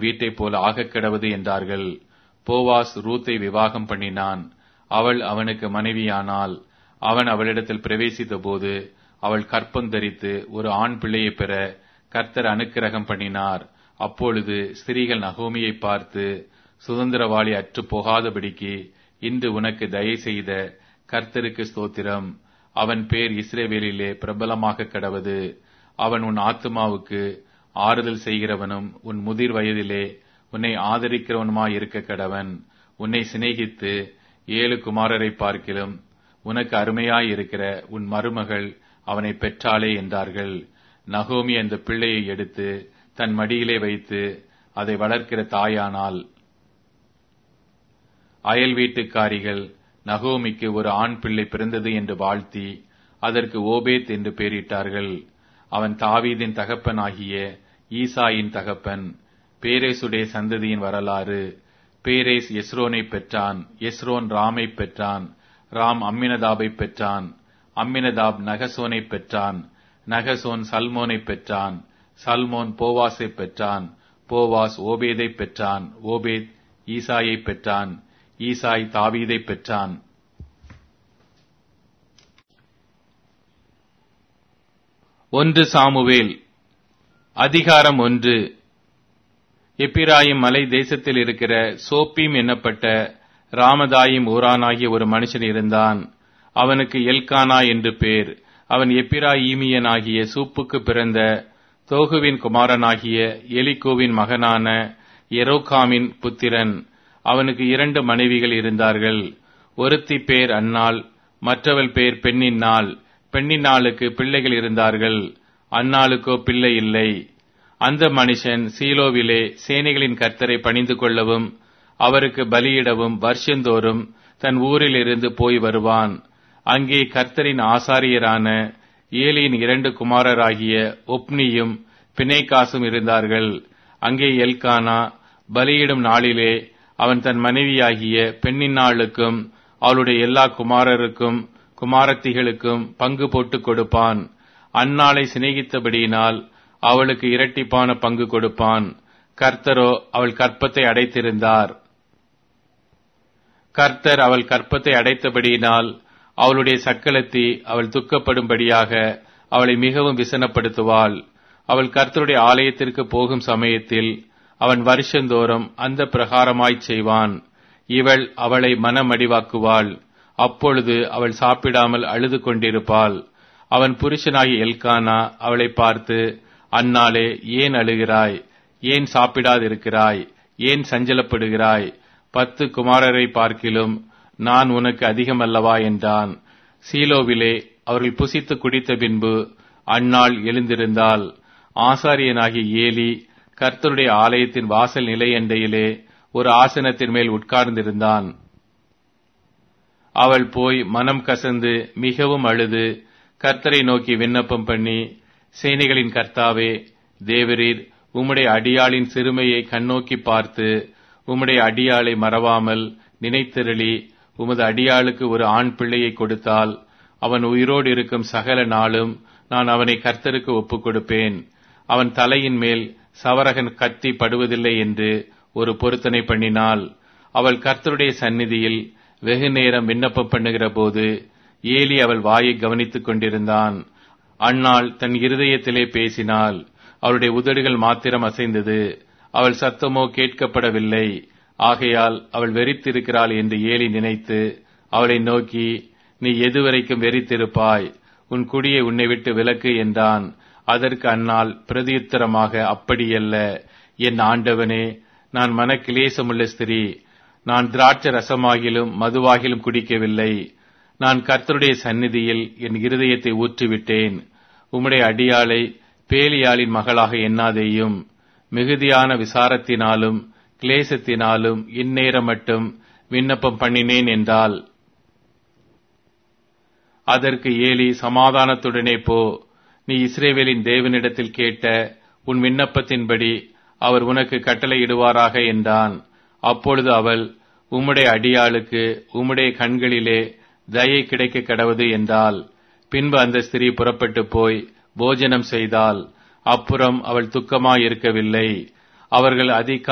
வீட்டைப் போல ஆகக் கிடவது என்றார்கள் போவாஸ் ரூத்தை விவாகம் பண்ணினான் அவள் அவனுக்கு மனைவியானாள் அவன் அவளிடத்தில் பிரவேசித்த போது அவள் கற்பம் தரித்து ஒரு ஆண் பிள்ளையை பெற கர்த்தர் அனுக்கிரகம் பண்ணினார் அப்பொழுது ஸ்திரீகள் நகோமியை பார்த்து சுதந்திரவாளி அற்று போகாதபடிக்கு இன்று உனக்கு தயை செய்த கர்த்தருக்கு ஸ்தோத்திரம் அவன் பேர் இஸ்ரேவேலிலே பிரபலமாக கடவது அவன் உன் ஆத்துமாவுக்கு ஆறுதல் செய்கிறவனும் உன் முதிர் வயதிலே உன்னை ஆதரிக்கிறவனுமாய் இருக்க கடவன் உன்னை சிநேகித்து ஏழு குமாரரை பார்க்கிலும் உனக்கு அருமையாய் இருக்கிற உன் மருமகள் அவனை பெற்றாளே என்றார்கள் நகோமி அந்த பிள்ளையை எடுத்து தன் மடியிலே வைத்து அதை வளர்க்கிற தாயானால் அயல் வீட்டுக்காரிகள் நகோமிக்கு ஒரு ஆண் பிள்ளை பிறந்தது என்று வாழ்த்தி அதற்கு ஓபேத் என்று பெயரிட்டார்கள் அவன் தாவீதின் தகப்பனாகிய ஈசாயின் தகப்பன் பேரேசுடைய சந்ததியின் வரலாறு பேரேஸ் எஸ்ரோனை பெற்றான் எஸ்ரோன் ராமை பெற்றான் ராம் அம்மினதாபை பெற்றான் அம்மினதாப் நகசோனை பெற்றான் நகசோன் சல்மோனை பெற்றான் சல்மோன் போவாஸை பெற்றான் போவாஸ் ஓபேதை பெற்றான் ஓபேத் ஈசாயை பெற்றான் ஈசாய் தாவீதை பெற்றான் ஒன்று சாமுவேல் அதிகாரம் ஒன்று எப்பிராயிம் மலை தேசத்தில் இருக்கிற சோப்பீம் என்னப்பட்ட ராமதாயிம் ஊரானாகிய ஒரு மனுஷன் இருந்தான் அவனுக்கு எல்கானா என்று பேர் அவன் எப்பிராயீமியனாகிய சூப்புக்கு பிறந்த தோகுவின் குமாரனாகிய எலிகோவின் மகனான எரோகாமின் புத்திரன் அவனுக்கு இரண்டு மனைவிகள் இருந்தார்கள் ஒருத்தி பேர் அன்னாள் மற்றவள் பேர் பெண்ணின்னாள் பெண்ணின்னாளுக்கு பிள்ளைகள் இருந்தார்கள் அன்னாளுக்கோ பிள்ளை இல்லை அந்த மனுஷன் சீலோவிலே சேனைகளின் கர்த்தரை பணிந்து கொள்ளவும் அவருக்கு பலியிடவும் வருஷந்தோறும் தன் ஊரில் இருந்து போய் வருவான் அங்கே கர்த்தரின் ஆசாரியரான ஏலியின் இரண்டு குமாரராகிய ஒப்னியும் பிணைக்காசும் இருந்தார்கள் அங்கே எல்கானா பலியிடும் நாளிலே அவன் தன் மனைவியாகிய பெண்ணின்னாளுக்கும் அவளுடைய எல்லா குமாரருக்கும் குமாரத்திகளுக்கும் பங்கு போட்டுக் கொடுப்பான் அந்நாளை சிநேகித்தபடியினால் அவளுக்கு இரட்டிப்பான பங்கு கொடுப்பான் கர்த்தரோ அவள் கற்பத்தை அடைத்திருந்தார் கர்த்தர் அவள் கற்பத்தை அடைத்தபடியினால் அவளுடைய சக்களத்தி அவள் துக்கப்படும்படியாக அவளை மிகவும் விசனப்படுத்துவாள் அவள் கர்த்தருடைய ஆலயத்திற்கு போகும் சமயத்தில் அவன் வருஷந்தோறும் அந்த பிரகாரமாய்ச் செய்வான் இவள் அவளை மனமடிவாக்குவாள் அப்பொழுது அவள் சாப்பிடாமல் அழுது கொண்டிருப்பாள் அவன் புருஷனாகிய எல்கானா அவளை பார்த்து அந்நாளே ஏன் அழுகிறாய் ஏன் சாப்பிடாதிருக்கிறாய் ஏன் சஞ்சலப்படுகிறாய் பத்து குமாரரை பார்க்கிலும் நான் உனக்கு அதிகமல்லவா என்றான் சீலோவிலே அவர்கள் புசித்து குடித்த பின்பு அந்நாள் எழுந்திருந்தால் ஆசாரியனாகிய ஏலி கர்த்தருடைய ஆலயத்தின் வாசல் நிலையண்டையிலே ஒரு ஆசனத்தின் மேல் உட்கார்ந்திருந்தான் அவள் போய் மனம் கசந்து மிகவும் அழுது கர்த்தரை நோக்கி விண்ணப்பம் பண்ணி சேனைகளின் கர்த்தாவே தேவரீர் உம்முடைய அடியாளின் சிறுமையை கண்ணோக்கி பார்த்து உம்முடைய அடியாளை மறவாமல் நினைத்திரளி உமது அடியாளுக்கு ஒரு ஆண் பிள்ளையை கொடுத்தால் அவன் உயிரோடு இருக்கும் சகல நாளும் நான் அவனை கர்த்தருக்கு ஒப்புக் கொடுப்பேன் அவன் தலையின் மேல் சவரகன் கத்தி படுவதில்லை என்று ஒரு பொருத்தனை பண்ணினாள் அவள் கர்த்தருடைய சந்நிதியில் வெகு நேரம் விண்ணப்பம் பண்ணுகிற போது ஏலி அவள் வாயை கவனித்துக் கொண்டிருந்தான் அன்னாள் தன் இருதயத்திலே பேசினாள் அவளுடைய உதடுகள் மாத்திரம் அசைந்தது அவள் சத்தமோ கேட்கப்படவில்லை ஆகையால் அவள் வெறித்திருக்கிறாள் என்று ஏலி நினைத்து அவளை நோக்கி நீ எதுவரைக்கும் வெறித்திருப்பாய் உன் குடியை உன்னை விட்டு விலக்கு என்றான் அதற்கு அன்னால் பிரதியுத்தரமாக அப்படியல்ல என் ஆண்டவனே நான் மனக்கிலேசமுள்ள ஸ்திரீ நான் திராட்ச ரசமாகிலும் மதுவாகிலும் குடிக்கவில்லை நான் கர்த்தருடைய சந்நிதியில் என் இருதயத்தை ஊற்றிவிட்டேன் உம்முடைய அடியாளை பேலியாளின் மகளாக எண்ணாதேயும் மிகுதியான விசாரத்தினாலும் கிளேசத்தினாலும் இந்நேரம் மட்டும் விண்ணப்பம் பண்ணினேன் என்றால் அதற்கு ஏலி சமாதானத்துடனே போ நீ இஸ்ரேவேலின் தேவனிடத்தில் கேட்ட உன் விண்ணப்பத்தின்படி அவர் உனக்கு கட்டளையிடுவாராக என்றான் அப்பொழுது அவள் உம்முடைய அடியாளுக்கு உம்முடைய கண்களிலே தயை கிடைக்க கடவது என்றால் பின்பு அந்த ஸ்திரீ புறப்பட்டு போய் போஜனம் செய்தால் அப்புறம் அவள் துக்கமாயிருக்கவில்லை அவர்கள் அதிக